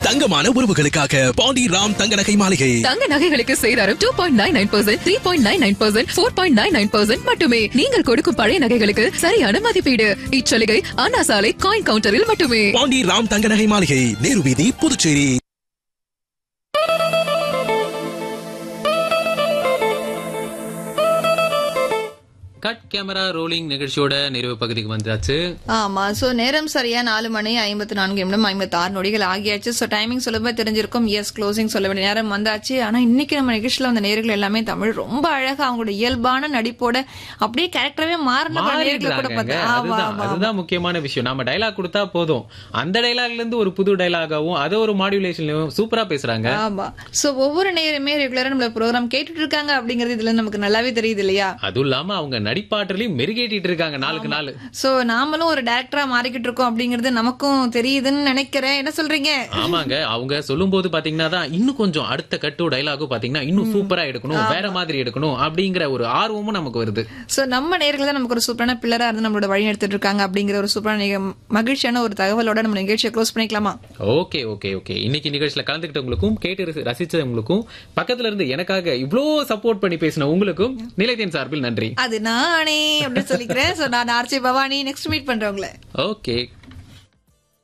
தங்கமான உறவுகளுக்காக பாண்டி ராம் தங்க நகை மாளிகை தங்க நகைகளுக்கு சேதாரம் two point nine nine percent three point nine nine percent four point nine nine percent மட்டுமே நீங்கள் கொடுக்கும் பழைய நகைகளுக்கு சரியான மதிப்பீடு இச்சலுகை அண்ணா சாலை காயின் கவுண்டரில் மட்டுமே பாண்டி ராம் தங்க நகை மாளிகை நேரு வீதி புதுச்சேரி கட் கேமரா ரோலிங் நிகழ்ச்சியோட நிறைவு பகுதிக்கு வந்தாச்சு ஆமா சோ நேரம் சரியா நாலு மணி ஐம்பத்தி நான்கு நிமிடம் ஐம்பத்தி ஆறு நொடிகள் ஆகியாச்சு சோ டைமிங் சொல்லவே தெரிஞ்சிருக்கும் எஸ் க்ளோசிங் சொல்ல வேண்டிய நேரம் வந்தாச்சு ஆனா இன்னைக்கு நம்ம நிகழ்ச்சியில வந்த நேர்கள் எல்லாமே தமிழ் ரொம்ப அழகா அவங்களோட இயல்பான நடிப்போட அப்படியே கேரக்டரவே மாறின நேர்களை கூட மாறிடுறாங்க. பார்த்தேன் ஆமா அதுதான் ஆமா அதுதான் முக்கியமான விஷயம் நம்ம டைலாக் கொடுத்தா போதும் அந்த டைலாக்ல இருந்து ஒரு புது டைலாகவும் அதை ஒரு மாடுலேஷன்லயும் சூப்பரா பேசுறாங்க ஆமா சோ ஒவ்வொரு நேரமே ரெகுலரா நம்மள ப்ரோக்ராம் கேட்டுட்டு இருக்காங்க அப்படிங்கறது இதுல நமக்கு நல்லாவே தெரியுது இல்லையா அதுவும் இல்லாம அவங்க நடிப்பாற்றலையும் மெருகேட்டிட்டு இருக்காங்க நாளுக்கு நாள் சோ நாமளும் ஒரு டேரக்டரா மாறிக்கிட்டு இருக்கோம் அப்படிங்கறது நமக்கும் தெரியுதுன்னு நினைக்கிறேன் என்ன சொல்றீங்க ஆமாங்க அவங்க சொல்லும் போது பாத்தீங்கன்னா தான் இன்னும் கொஞ்சம் அடுத்த கட்டு டைலாகும் பாத்தீங்கன்னா இன்னும் சூப்பரா எடுக்கணும் வேற மாதிரி எடுக்கணும் அப்படிங்கிற ஒரு ஆர்வமும் நமக்கு வருது சோ நம்ம நேர்கள் தான் நமக்கு ஒரு சூப்பரான பிள்ளரா இருந்து நம்மளோட வழி எடுத்துட்டு இருக்காங்க அப்படிங்கிற ஒரு சூப்பரான நிக- மகிழ்ச்சியான ஒரு தகவலோட நம்ம நிகழ்ச்சியை க்ளோஸ் பண்ணிக்கலாமா ஓகே ஓகே ஓகே இன்னைக்கு நிகழ்ச்சியில கலந்துக்கிட்டவங்களுக்கும் கேட்டு ரசி- ரசிச்சவங்களுக்கும் பக்கத்துல இருந்து எனக்காக இவ்ளோ சப்போர்ட் பண்ணி பேசின உங்களுக்கும் நிலையத்தின் சார்பில் நன்றி அது நானே அப்படின்னு சொல்லிக்கிறேன் சோ நான் ஆர்ச்சி பவானி நெக்ஸ்ட் மீட் பண்றவங்கள ஓகே